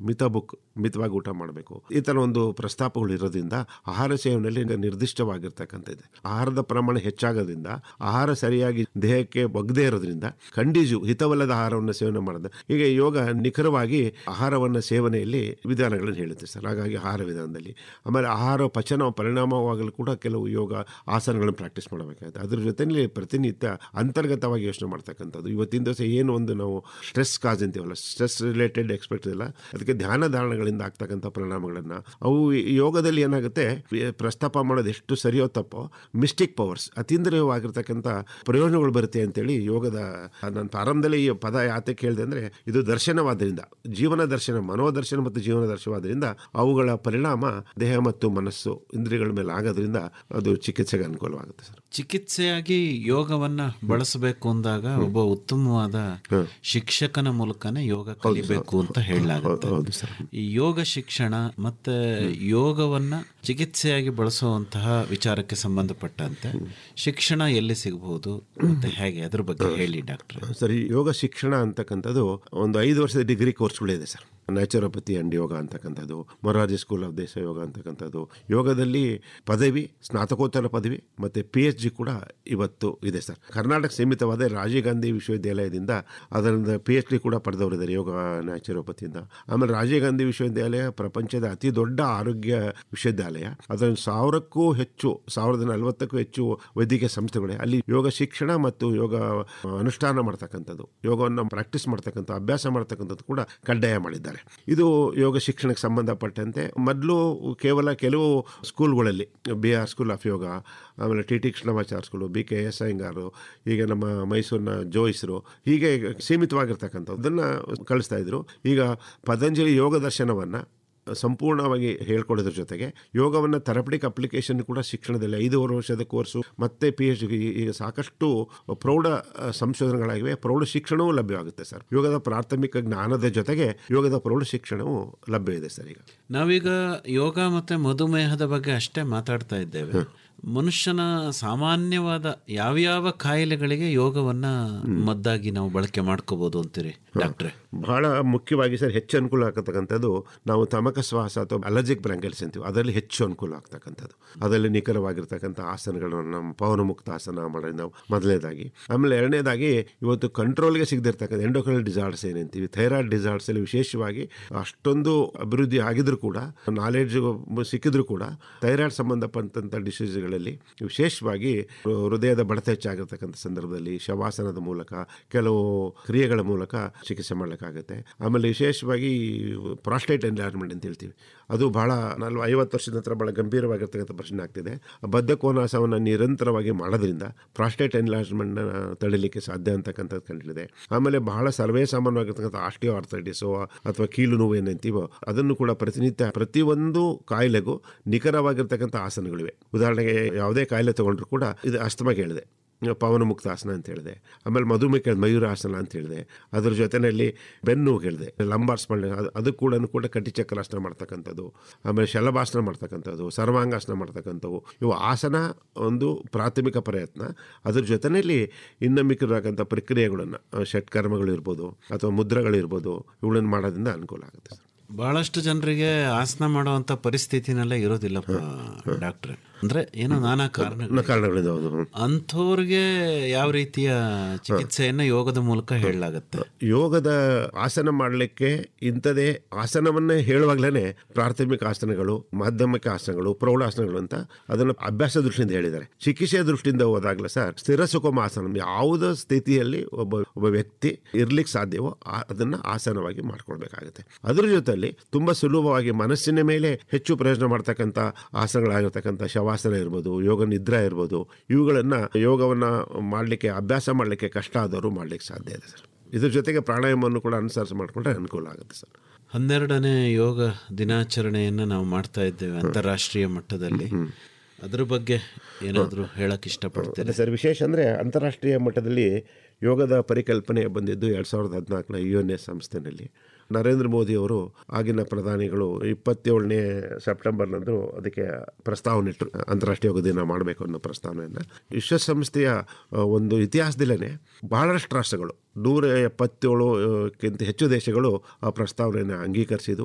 ಮಿತ ಬುಕ್ ಮಿತವಾಗಿ ಊಟ ಮಾಡಬೇಕು ಈ ಥರ ಒಂದು ಪ್ರಸ್ತಾಪಗಳು ಇರೋದ್ರಿಂದ ಆಹಾರ ಸೇವನೆಯಲ್ಲಿ ನಿರ್ದಿಷ್ಟವಾಗಿರ್ತಕ್ಕಂಥದ್ದು ಆಹಾರದ ಪ್ರಮಾಣ ಹೆಚ್ಚಾಗೋದ್ರಿಂದ ಆಹಾರ ಸರಿಯಾಗಿ ದೇಹಕ್ಕೆ ಬಗ್ದೇ ಇರೋದ್ರಿಂದ ಖಂಡಿಜು ಹಿತವಲ್ಲದ ಆಹಾರವನ್ನು ಸೇವನೆ ಮಾಡೋದು ಈಗ ಯೋಗ ನಿಖರವಾಗಿ ಆಹಾರವನ್ನು ಸೇವನೆಯಲ್ಲಿ ವಿಧಾನಗಳನ್ನು ಹೇಳುತ್ತೆ ಸರ್ ಹಾಗಾಗಿ ಆಹಾರ ವಿಧಾನದಲ್ಲಿ ಆಮೇಲೆ ಆಹಾರ ಪಚನ ಪರಿಣಾಮವಾಗಲು ಕೂಡ ಕೆಲವು ಯೋಗ ಆಸನಗಳನ್ನು ಪ್ರಾಕ್ಟೀಸ್ ಮಾಡಬೇಕಾಗುತ್ತೆ ಅದ್ರ ಜೊತೆಯಲ್ಲಿ ಪ್ರತಿನಿತ್ಯ ಅಂತರ್ಗತವಾಗಿ ಯೋಚನೆ ಮಾಡ್ತಕ್ಕಂಥದ್ದು ಇವತ್ತಿನ ದಿವಸ ಏನು ಒಂದು ನಾವು ಸ್ಟ್ರೆಸ್ ಕಾಜ್ ಅಂತೀವಲ್ಲ ಸ್ಟ್ರೆಸ್ ರಿಲೇಟೆಡ್ ಎಕ್ಸ್ಪೆಕ್ಟ್ ಇಲ್ಲ ಅದಕ್ಕೆ ಧ್ಯಾನ ಧಾರಣಗಳಿಂದ ಆಗ್ತಕ್ಕಂಥ ಪರಿಣಾಮಗಳನ್ನು ಅವು ಈ ಯೋಗದಲ್ಲಿ ಏನಾಗುತ್ತೆ ಈ ಪ್ರಸ್ತಾಪ ಮಾಡೋದು ಎಷ್ಟು ಸರಿಯೋ ತಪ್ಪೋ ಮಿಸ್ಟಿಕ್ ಪವರ್ಸ್ ಅತೀಂದ್ರಿಯವಾಗಿರ್ತಕ್ಕಂಥ ಪ್ರಯೋಜನಗಳು ಬರುತ್ತೆ ಅಂತೇಳಿ ಯೋಗದ ನಾನು ಪ್ರಾರಂಭದಲ್ಲಿ ಈ ಪದ ಯಾತಕ್ಕೆ ಹೇಳಿದೆ ಅಂದರೆ ಇದು ದರ್ಶನವಾದ್ದರಿಂದ ಜೀವನ ದರ್ಶನ ಮನೋದರ್ಶನ ಮತ್ತು ಜೀವನ ದರ್ಶನವಾದ್ದರಿಂದ ಅವುಗಳ ಪರಿಣಾಮ ದೇಹ ಮತ್ತು ಮನಸ್ಸು ಇಂದ್ರಿಯಗಳ ಮೇಲೆ ಆಗೋದ್ರಿಂದ ಅದು ಚಿಕಿತ್ಸೆಗೆ ಅನುಕೂಲವಾಗುತ್ತೆ ಸರ್ ಚಿಕಿತ್ಸೆಯಾಗಿ ಯೋಗವನ್ನ ಬಳಸಬೇಕು ಅಂದಾಗ ಒಬ್ಬ ಉತ್ತಮವಾದ ಶಿಕ್ಷಕನ ಮೂಲಕನೇ ಯೋಗ ಕಲಿಬೇಕು ಅಂತ ಹೇಳಲಾಗುತ್ತೆ ಹೌದು ಸರ್ ಈ ಯೋಗ ಶಿಕ್ಷಣ ಮತ್ತೆ ಯೋಗವನ್ನ ಚಿಕಿತ್ಸೆಯಾಗಿ ಬಳಸುವಂತಹ ವಿಚಾರಕ್ಕೆ ಸಂಬಂಧಪಟ್ಟಂತೆ ಶಿಕ್ಷಣ ಎಲ್ಲಿ ಸಿಗಬಹುದು ಮತ್ತೆ ಹೇಗೆ ಅದ್ರ ಬಗ್ಗೆ ಹೇಳಿ ಡಾಕ್ಟ್ರೆ ಸರಿ ಯೋಗ ಶಿಕ್ಷಣ ಅಂತಕ್ಕಂಥದ್ದು ಒಂದು ಐದು ವರ್ಷದ ಡಿಗ್ರಿ ಕೋರ್ಸ್ಗಳಿದೆ ಸರ್ ನ್ಯಾಚುರೋಪತಿ ಅಂಡ್ ಯೋಗ ಅಂತಕ್ಕಂಥದ್ದು ಮೊರಾರ್ಜಿ ಸ್ಕೂಲ್ ಆಫ್ ದೇಶ ಯೋಗ ಅಂತಕ್ಕಂಥದ್ದು ಯೋಗದಲ್ಲಿ ಪದವಿ ಸ್ನಾತಕೋತ್ತರ ಪದವಿ ಮತ್ತು ಪಿ ಎಚ್ ಜಿ ಕೂಡ ಇವತ್ತು ಇದೆ ಸರ್ ಕರ್ನಾಟಕ ಸೀಮಿತವಾದ ರಾಜೀವ್ ಗಾಂಧಿ ವಿಶ್ವವಿದ್ಯಾಲಯದಿಂದ ಅದರಿಂದ ಪಿ ಎಚ್ ಡಿ ಕೂಡ ಪಡೆದವರಿದ್ದಾರೆ ಯೋಗ ನ್ಯಾಚುರೋಪತಿಯಿಂದ ಆಮೇಲೆ ರಾಜೀವ್ ಗಾಂಧಿ ವಿಶ್ವವಿದ್ಯಾಲಯ ಪ್ರಪಂಚದ ಅತಿ ದೊಡ್ಡ ಆರೋಗ್ಯ ವಿಶ್ವವಿದ್ಯಾಲಯ ಅದರಲ್ಲಿ ಸಾವಿರಕ್ಕೂ ಹೆಚ್ಚು ಸಾವಿರದ ನಲವತ್ತಕ್ಕೂ ಹೆಚ್ಚು ವೈದ್ಯಕೀಯ ಸಂಸ್ಥೆಗಳಿವೆ ಅಲ್ಲಿ ಯೋಗ ಶಿಕ್ಷಣ ಮತ್ತು ಯೋಗ ಅನುಷ್ಠಾನ ಮಾಡ್ತಕ್ಕಂಥದ್ದು ಯೋಗವನ್ನು ಪ್ರಾಕ್ಟೀಸ್ ಮಾಡ್ತಕ್ಕಂಥ ಅಭ್ಯಾಸ ಮಾಡ್ತಕ್ಕಂಥದ್ದು ಕೂಡ ಕಡ್ಡಾಯ ಮಾಡಿದ್ದಾರೆ ಇದು ಯೋಗ ಶಿಕ್ಷಣಕ್ಕೆ ಸಂಬಂಧಪಟ್ಟಂತೆ ಮೊದಲು ಕೇವಲ ಕೆಲವು ಸ್ಕೂಲ್ಗಳಲ್ಲಿ B R school of yoga ಆಮೇಲೆ T T Krishnamachar school B K S Iyengar ಹೀಗೆ ನಮ್ಮ ಮೈಸೂರಿನ ಜೋಯಿಸರು ಹೀಗೆ ಸೀಮಿತವಾಗಿರ್ತಕ್ಕಂಥದ್ದು ಅದನ್ನು ಕಳಿಸ್ತಾ ಇದ್ರು ಈಗ ಪತಂಜಲಿ ಯೋಗ ದರ್ಶನವನ್ನು ಸಂಪೂರ್ಣವಾಗಿ ಹೇಳ್ಕೊಡೋದ್ರ ಜೊತೆಗೆ ಯೋಗವನ್ನು ಥೆರಪಟಿಕ್ ಅಪ್ಲಿಕೇಶನ್ ಕೂಡ ಶಿಕ್ಷಣದಲ್ಲಿ ಐದೂವರೆ ವರ್ಷದ ಕೋರ್ಸು ಮತ್ತೆ ಪಿ ಎಚ್ ಡಿ ಈಗ ಸಾಕಷ್ಟು ಪ್ರೌಢ ಅಹ್, ಸಂಶೋಧನೆಗಳಾಗಿವೆ ಪ್ರೌಢ ಶಿಕ್ಷಣವೂ ಲಭ್ಯವಾಗುತ್ತೆ ಸರ್ ಯೋಗದ ಪ್ರಾಥಮಿಕ ಜ್ಞಾನದ ಜೊತೆಗೆ ಯೋಗದ ಪ್ರೌಢ ಶಿಕ್ಷಣವೂ ಲಭ್ಯ ಇದೆ ಸರ್ ಈಗ ನಾವೀಗ ಯೋಗ ಮತ್ತೆ ಮಧುಮೇಹದ ಬಗ್ಗೆ ಅಷ್ಟೇ ಮಾತಾಡ್ತಾ ಇದ್ದೇವೆ ಮನುಷ್ಯನ ಸಾಮಾನ್ಯವಾದ ಯಾವ್ಯಾವ ಕಾಯಿಲೆಗಳಿಗೆ ಯೋಗವನ್ನ ಮದ್ದಾಗಿ ನಾವು ಬಳಕೆ ಮಾಡ್ಕೋಬಹುದು ಅಂತೀರಿ ಡಾಕ್ಟ್ರೆ ಬಹಳ ಮುಖ್ಯವಾಗಿ ಸರ್ ಹೆಚ್ಚು ಅನುಕೂಲ ಆಗ್ತಕ್ಕಂಥದ್ದು ನಾವು ತಮಕ ಶ್ವಾಸ ಅಥವಾ ಅಲರ್ಜಿಕ್ ಬ್ರಾಂಕೈಟಿಸ್ ಅಂತೀವಿ ಅದರಲ್ಲಿ ಹೆಚ್ಚು ಅನುಕೂಲ ಆಗ್ತಕ್ಕಂಥದ್ದು ಅದರಲ್ಲಿ ನಿಖರವಾಗಿರ್ತಕ್ಕಂಥ ಆಸನಗಳನ್ನು ನಮ್ಮ ಪವನಮುಕ್ತ ಆಸನ ಮಾಡೋದ್ರಿಂದ ಮೊದಲನೇದಾಗಿ ಆಮೇಲೆ ಎರಡನೇದಾಗಿ ಇವತ್ತು ಕಂಟ್ರೋಲ್ಗೆ ಸಿಗದಿರ್ತಕ್ಕಂಥ ಎಂಡೋಕ್ರಲ್ ಡಿಸಾರ್ಡ್ಸ್ ಏನಂತೀವಿ ಥೈರಾಯ್ಡ್ ಡಿಸಾರ್ಡ್ಸ್ ಅಲ್ಲಿ ವಿಶೇಷವಾಗಿ ಅಷ್ಟೊಂದು ಅಭಿವೃದ್ಧಿ ಆಗಿದ್ರು ಕೂಡ ನಾಲೆಡ್ಜ್ ಸಿಕ್ಕಿದ್ರು ಕೂಡ ಥೈರಾಯ್ಡ್ ಸಂಬಂಧಪಟ್ಟಂಥ ಡಿಸೀಸ್ಗಳಲ್ಲಿ ವಿಶೇಷವಾಗಿ ಹೃದಯದ ಬಡತ ಹೆಚ್ಚಾಗಿರ್ತಕ್ಕಂಥ ಸಂದರ್ಭದಲ್ಲಿ ಶವಾಸನದ ಮೂಲಕ ಕೆಲವು ಕ್ರಿಯೆಗಳ ಮೂಲಕ ಚಿಕಿತ್ಸೆ ಮಾಡಲಿಕ್ಕಾಗುತ್ತೆ ಆಮೇಲೆ ವಿಶೇಷವಾಗಿ ಪ್ರಾಸ್ಟೇಟ್ ಎನ್ಲಾರ್ಜ್ಮೆಂಟ್ ಅಂತ ಹೇಳ್ತೀವಿ ಅದು ಬಹಳ ನಲ್ವ ಐವತ್ತು ವರ್ಷದ ನಂತರ ಬಹಳ ಗಂಭೀರವಾಗಿರ್ತಕ್ಕಂಥ ಪ್ರಶ್ನೆ ಆಗ್ತಿದೆ ಬದ್ಧಕೋನಾಸವನ್ನು ನಿರಂತರವಾಗಿ ಮಾಡೋದ್ರಿಂದ ಪ್ರಾಸ್ಟೇಟ್ ಎನ್ಲಾರ್ಜ್ಮೆಂಟ್ನ ತಡಿಲಿಕ್ಕೆ ಸಾಧ್ಯ ಅಂತಕ್ಕಂಥದ್ದು ಕಂಡಿದೆ ಆಮೇಲೆ ಬಹಳ ಸರ್ವೇ ಸಾಮಾನ್ಯವಾಗಿರ್ತಕ್ಕಂಥ ಆಸ್ಟಿಯೋ ಆರ್ಥೈಟಿಸೋ ಅಥವಾ ಕೀಲು ನೋವು ಏನಂತೀವೋ ಅದನ್ನು ಕೂಡ ಪ್ರತಿನಿತ್ಯ ಪ್ರತಿಯೊಂದು ಕಾಯಿಲೆಗೂ ನಿಖರವಾಗಿರ್ತಕ್ಕಂಥ ಆಸನಗಳಿವೆ ಉದಾಹರಣೆಗೆ ಯಾವುದೇ ಕಾಯಿಲೆ ತಗೊಂಡ್ರು ಕೂಡ ಇದು ಅಸ್ತಮಗೆ ಹೇಳಿದೆ ಪವನ ಮುಕ್ತ ಆಸನ ಅಂತ ಹೇಳಿದೆ ಆಮೇಲೆ ಮಧುಮೇಹ ಮಯೂರಾಸನ ಅಂತ ಹೇಳಿದೆ ಅದ್ರ ಜೊತೆಯಲ್ಲಿ ಬೆನ್ನು ಹೇಳಿದೆ ಲಂಬಾರ್ ಸ್ಮರಣೆ ಅದು ಅದು ಕೂಡ ಕೂಡ ಕಟಿಚಕ್ರಾಸನ ಮಾಡ್ತಕ್ಕಂಥದ್ದು ಆಮೇಲೆ ಶಲಭಾಸನ ಮಾಡ್ತಕ್ಕಂಥದ್ದು ಸರ್ವಾಂಗಾಸನ ಮಾಡ್ತಕ್ಕಂಥವು ಇವು ಆಸನ ಒಂದು ಪ್ರಾಥಮಿಕ ಪ್ರಯತ್ನ ಅದ್ರ ಜೊತೆಯಲ್ಲಿ ಇನ್ನು ಮಿಕ್ಕಿರತಕ್ಕಂಥ ಪ್ರಕ್ರಿಯೆಗಳನ್ನು ಷಟ್ಕರ್ಮಗಳು ಇರ್ಬೋದು ಅಥವಾ ಮುದ್ರೆಗಳಿರ್ಬೋದು ಇವುಗಳನ್ನು ಮಾಡೋದ್ರಿಂದ ಅನುಕೂಲ ಆಗುತ್ತೆ ಸರ್ ಬಹಳಷ್ಟು ಜನರಿಗೆ ಆಸನ ಮಾಡುವಂತ ಪರಿಸ್ಥಿತಿನೆಲ್ಲ ಇರೋದಿಲ್ಲಪ್ಪ ಡಾಕ್ಟ್ರೆ ಅಂದ್ರೆ ಏನೋ ನಾನಾ ಕಾರಣ ಕಾರಣಗಳಿಂದ ಹೌದು ಅಂಥವ್ರಿಗೆ ಯಾವ ರೀತಿಯ ಚಿಕಿತ್ಸೆಯನ್ನ ಯೋಗದ ಮೂಲಕ ಹೇಳಲಾಗುತ್ತೆ ಯೋಗದ ಆಸನ ಮಾಡಲಿಕ್ಕೆ ಇಂಥದೇ ಆಸನವನ್ನೇ ಹೇಳುವಾಗಲೇ ಪ್ರಾಥಮಿಕ ಆಸನಗಳು ಮಾಧ್ಯಮಿಕ ಆಸನಗಳು ಪ್ರೌಢಾಸನಗಳು ಅಂತ ಅದನ್ನು ಅಭ್ಯಾಸ ದೃಷ್ಟಿಯಿಂದ ಹೇಳಿದ್ದಾರೆ ಚಿಕಿತ್ಸೆಯ ದೃಷ್ಟಿಯಿಂದ ಹೋದಾಗಲೇ ಸರ್ ಸ್ಥಿರ ಸುಖಮ ಆಸನ ಯಾವುದೇ ಸ್ಥಿತಿಯಲ್ಲಿ ಒಬ್ಬ ಒಬ್ಬ ವ್ಯಕ್ತಿ ಇರ್ಲಿಕ್ಕೆ ಸಾಧ್ಯವೋ ಆ- ಅದನ್ನ ಆಸನವಾಗಿ ಮಾಡ್ಕೊಳ್ಬೇಕಾಗುತ್ತೆ ಅದ್ರ ಜೊತೆಲಿ ತುಂಬಾ ಸುಲಭವಾಗಿ ಮನಸ್ಸಿನ ಮೇಲೆ ಹೆಚ್ಚು ಪ್ರಯೋಜನ ಮಾಡ್ತಕ್ಕಂಥ ಆಸನಗಳಾಗಿರ್ತಕ್ಕಂಥ ಶವಾಸನ ಇರ್ಬೋದು ಯೋಗ ನಿದ್ರಾ ಇರ್ಬೋದು ಇವುಗಳನ್ನ ಯೋಗವನ್ನ ಮಾಡಲಿಕ್ಕೆ ಅಭ್ಯಾಸ ಮಾಡಲಿಕ್ಕೆ ಕಷ್ಟ ಆದವರು ಮಾಡ್ಲಿಕ್ಕೆ ಸಾಧ್ಯ ಇದೆ ಸರ್ ಇದ್ರ ಜೊತೆಗೆ ಪ್ರಾಣಾಯಾಮವನ್ನು ಕೂಡ ಅನುಸರಿಸಿ ಮಾಡಿಕೊಂಡ್ರೆ ಅನುಕೂಲ ಆಗುತ್ತೆ ಸರ್ ಹನ್ನೆರಡನೇ ಯೋಗ ದಿನಾಚರಣೆಯನ್ನ ನಾವು ಮಾಡ್ತಾ ಇದ್ದೇವೆ ಅಂತಾರಾಷ್ಟ್ರೀಯ ಮಟ್ಟದಲ್ಲಿ ಅದ್ರ ಬಗ್ಗೆ ಏನಾದರೂ ಹೇಳಕ್ ಇಷ್ಟಪಡ್ತೇನೆ ಅದೇ ಸರ್ ವಿಶೇಷ ಅಂದರೆ ಅಂತಾರಾಷ್ಟ್ರೀಯ ಮಟ್ಟದಲ್ಲಿ ಯೋಗದ ಪರಿಕಲ್ಪನೆ ಬಂದಿದ್ದು ಎರಡು ಸಾವಿರದ ಹದಿನಾಲ್ಕನ ಯು ಎನ್ ಎಸ್ ಸಂಸ್ಥೆಯಲ್ಲಿ ನರೇಂದ್ರ ಮೋದಿ ಅವರು ಆಗಿನ ಪ್ರಧಾನಿಗಳು ಇಪ್ಪತ್ತೇಳನೇ ಸೆಪ್ಟೆಂಬರ್ನಂದು ಅದಕ್ಕೆ ಪ್ರಸ್ತಾವನೆ ಇಟ್ಟರು ಅಂತಾರಾಷ್ಟ್ರೀಯ ಯೋಗ ದಿನ ಮಾಡಬೇಕು ಅನ್ನೋ ಪ್ರಸ್ತಾವನೆಯನ್ನು ವಿಶ್ವಸಂಸ್ಥೆಯ ಆ, ಒಂದು ಇತಿಹಾಸದಲ್ಲೇ ಬಹಳಷ್ಟು ರಾಷ್ಟ್ರಗಳು ನೂರ ಎಪ್ಪತ್ತೇಳು ಆ, ಕ್ಕಿಂತ ಹೆಚ್ಚು ದೇಶಗಳು ಆ ಪ್ರಸ್ತಾವನೆಯನ್ನು ಅಂಗೀಕರಿಸಿದ್ದು